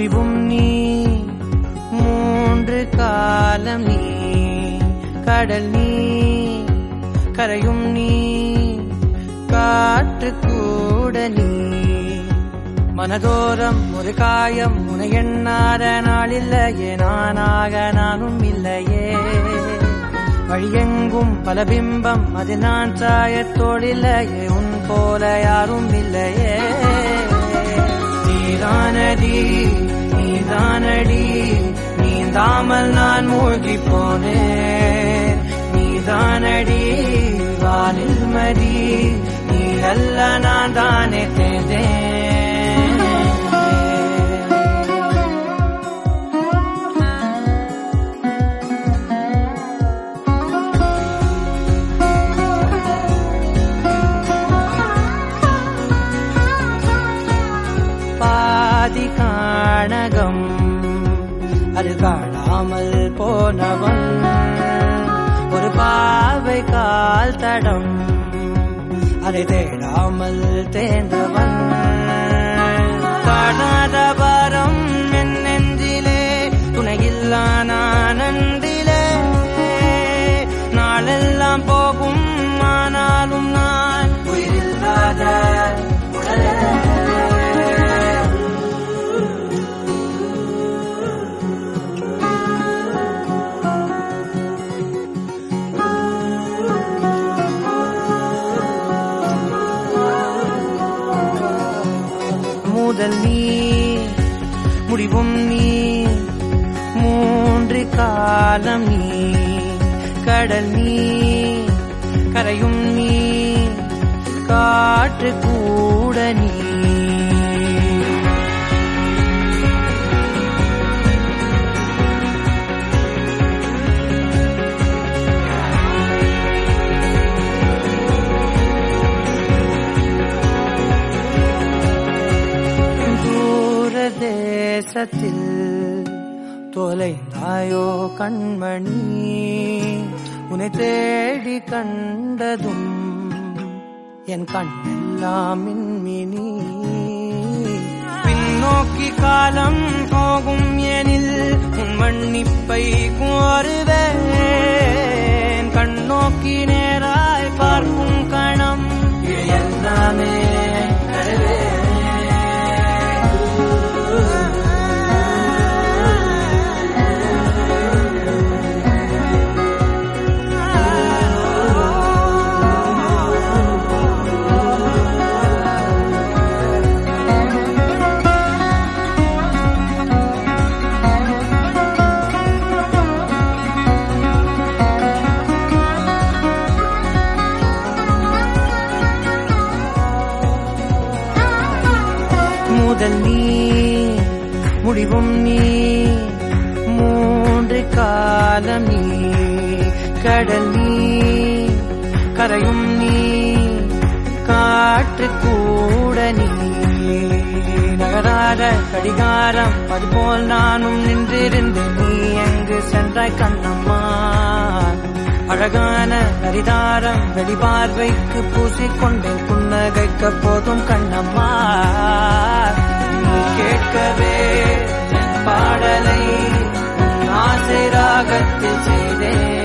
முடிவும் நீ மூன்று காலம் நீ கடல் நீ கரையும் நீ காற்று கூட நீ மனதோரம் ஒரு காயம் உன எண்ணாத நாள் இல்லையே நானாக நானும் இல்லையே வழியெங்கும் பல பிம்பம் அது நான் சாயத்தோடில்லையே உன் போல யாரும் இல்லையே நீதானடி நீதானடி நீந்தாமல் நான் மூழ்கி போனேன் நீதானடி வானில் மதி நீ அல்ல நான் தானே தேர்ந்தேன் பாதி காணகம் அது காணாமல் போனவன் ஒரு பாவை கால் தடம் அதை தேடாமல் தேர்ந்தவன் காணாத பாரம் என் நெஞ்சிலே துணையில்லா நான் அன்றிலே நாளெல்லாம் போகும் ஆனாலும் நான் உயிரில்லாத உடலே முதல் நீ முடிவும் நீ மூன்று காலம் நீ கடல் நீ கரையும் நீ காற்று கூட நீ தூர தேசத்தில் தொலைந்தாயோ கண்மணி உன்னை தேடி கண்டதும் என் கண்ணெல்லாம் மின்மினி பின்னோக்கி காலம் போகும் எனில் உன் மன்னிப்பை கோருவேன் கண்ணோக்கி நேராய் பார்க்கும் கணம் இது எல்லாமே கருவே முதல் நீ முடிவும் நீ மூன்று காலம் நீ கடல் நீ கரையும் நீ காற்று கூட நீ நகராத கடிகாரம் அதுபோல் நானும் நின்றிருந்தேன் நீ எங்கு சென்றாய் கண்ணம்மா அழகான நரிதாரம் வெளிபார்வைக்கு பூசிக்கொண்டேன் புன்னகைக்க போதும் கண்ணம்மா நீ கேட்கவே என் பாடலை உன் ஆசை ராகத்தில் செய்தேன்